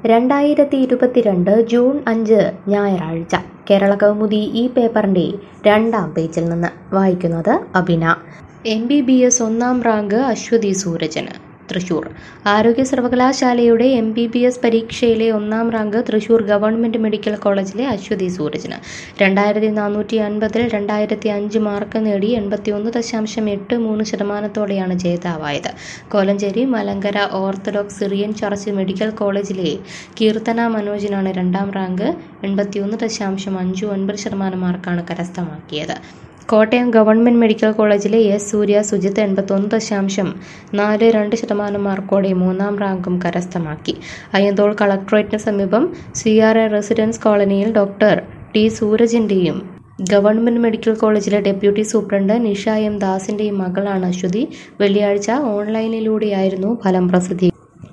രണ്ടായിരത്തി ഇരുപത്തിരണ്ട് ജൂൺ അഞ്ച് ഞായറാഴ്ച കേരള കൗമുദി ഈ പേപ്പറിൻ്റെ രണ്ടാം പേജിൽ നിന്ന് വായിക്കുന്നത് Abina M B B S ഒന്നാം റാങ്ക് അശ്വതി സൂരജന് തൃശൂർ ആരോഗ്യ സർവകലാശാലയുടെ എം ബി ബി എസ് പരീക്ഷയിലെ ഒന്നാം റാങ്ക് തൃശൂർ ഗവൺമെൻറ് മെഡിക്കൽ കോളേജിലെ അശ്വതി സൂരജന് രണ്ടായിരത്തി നാനൂറ്റി അൻപതിൽ രണ്ടായിരത്തി അഞ്ച് മാർക്ക് നേടി എൺപത്തി ഒന്ന് ദശാംശം എട്ട് മൂന്ന് ശതമാനത്തോടെയാണ് ജേതാവായത് Kolenchery Malankara Orthodox Syrian Church medical കോളേജിലെ കീർത്തന മനോജിനാണ് രണ്ടാം റാങ്ക് എൺപത്തിയൊന്ന് ദശാംശം അഞ്ച് ഒൻപത് ശതമാനം മാർക്കാണ് കരസ്ഥമാക്കിയത് കോട്ടയം ഗവൺമെന്റ് മെഡിക്കൽ കോളേജിലെ എസ് സൂര്യ സുജിത്ത് എൺപത്തൊന്ന് ദശാംശം നാല് രണ്ട് ശതമാനം മാർക്കോടെ മൂന്നാം റാങ്കും കരസ്ഥമാക്കി അയ്യന്തോൾ കളക്ടറേറ്റിന് സമീപം സി ആർ എ റെസിഡൻസ് കോളനിയിൽ ഡോക്ടർ ടി സൂരജിന്റെയും ഗവൺമെന്റ് മെഡിക്കൽ കോളേജിലെ ഡെപ്യൂട്ടി സൂപ്രണ്ട് നിഷ എം ദാസിന്റെയും മകളാണ് അശ്വതി വെള്ളിയാഴ്ച ഓൺലൈനിലൂടെയായിരുന്നു ഫലം പ്രസിദ്ധീകരിച്ചത്